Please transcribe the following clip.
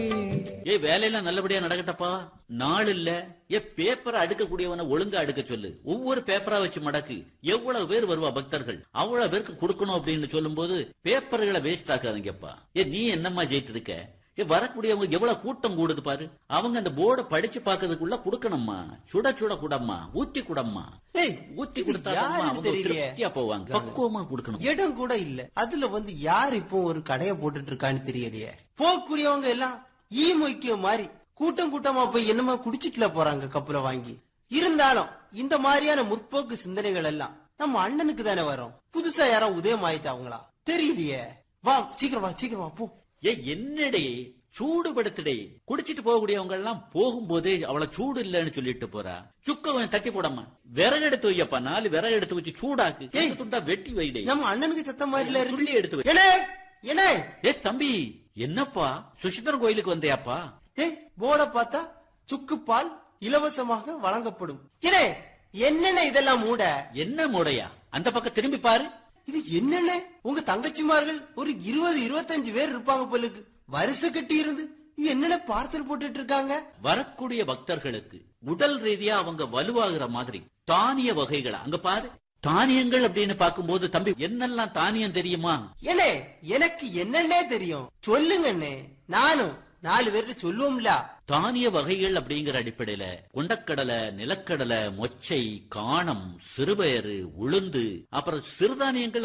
ஏ வேலையெல்லாம் நல்லபடியா நடக்கட்டப்பா நாள் இல்ல ஏ பேப்பரை அடுக்கக்கூடியவன ஒழுங்கா அடுக்க சொல்லு ஒவ்வொரு பேப்பரா வச்சு மடக்கு எவ்வளவு பேர் வருவா பக்தர்கள் அவ்வளவு பேருக்கு கொடுக்கணும் அப்படின்னு சொல்லும்போது பேப்பர்களை வேஸ்ட் ஆக்காதீங்கப்பா ஏ நீ என்னம்மா ஜெயித்து இருக்க ஏ வரக்கூடியவங்க எவ்வளவு கூட்டம் கூடுது பாரு அவங்க அந்த போர்டை படிச்சு பாக்குறதுக்குள்ள குடுக்கணும்மா சுட சுட கூடம்மா ஊத்தி கூடம்மா ஏய், ஊத்தி இது கொடுத்தா யாருன்னு அவங்க தெரியலையே. திருப்தியா போவாங்க பக்குவமா கொடுக்கணும் இடம் கூட இல்ல அதுல வந்து யார் இப்போ ஒரு கடைய போட்டுட்டு இருக்கான்னு தெரியலையே போகக்கூடியவங்க எல்லாம் ஈ மொய்க்கிய மாதிரி கூட்டம் கூட்டமா போய் என்னமா குடிச்சிட்டுல போறாங்க கப்புல வாங்கி இருந்தாலும் இந்த மாதிரியான முற்போக்கு சிந்தனைகள் எல்லாம் நம்ம அண்ணனுக்கு தானே வரும் புதுசா யாரோ உதயம் ஆயிட்டாங்களா தெரியலையே வா சீக்கிரம் வா சீக்கிரம் வா போ ஏ என்னடே சூடுபடுத்துடே குடிச்சிட்டு போகக்கூடியவங்க எல்லாம் போகும்போதே அவள சூடு இல்லைன்னு சொல்லிட்டு போறா சுக்க கொஞ்சம் தட்டி போடமா விறகு எடுத்து வையப்பா நாலு விறகு எடுத்து வச்சு சூடாக்கு ஏய். துண்டு துண்டா வெட்டி வைடே நம்ம அண்ணனுக்கு சத்தம் மாதிரில துள்ளி இருக்கு எடுத்து வை என்ன என்ன ஏ தம்பி என்னப்பா சுசிதரன் கோயிலுக்கு வந்தியாப்பா ஏய் போர்ட பார்த்தா சுக்கு பால் இலவசமாக வழங்கப்படும் ஏனே என்னென்ன இதெல்லாம் மூட என்ன முடையா அந்த பக்கம் திரும்பி பாரு இது என்னென்ன உங்க தங்கச்சிமார்கள் ஒரு இருபது இருபத்தஞ்சு பேர் இருப்பாங்க போலுக்கு வரிசை கட்டி இருந்து இது என்னென்ன பார்சல் போட்டுட்டு இருக்காங்க வரக்கூடிய பக்தர்களுக்கு உடல் ரீதியா அவங்க வலுவாகிற மாதிரி தானிய வகைகளை அங்க பாரு தானியங்கள் அப்படின்னு பார்க்கும்போது தம்பி என்னெல்லாம் தானியம் தெரியுமா ஏனே எனக்கு என்னன்னே தெரியும் சொல்லுங்க அண்ணே நானும் நாலு பேர்கிட்ட சொல்லுவோம்ல தானிய வகைகள் அப்படிங்கிற அடிப்படையில கொண்டக்கடலை நிலக்கடலை மொச்சை காணம் சிறுபயறு உளுந்து அப்புறம் சிறுதானியங்கள்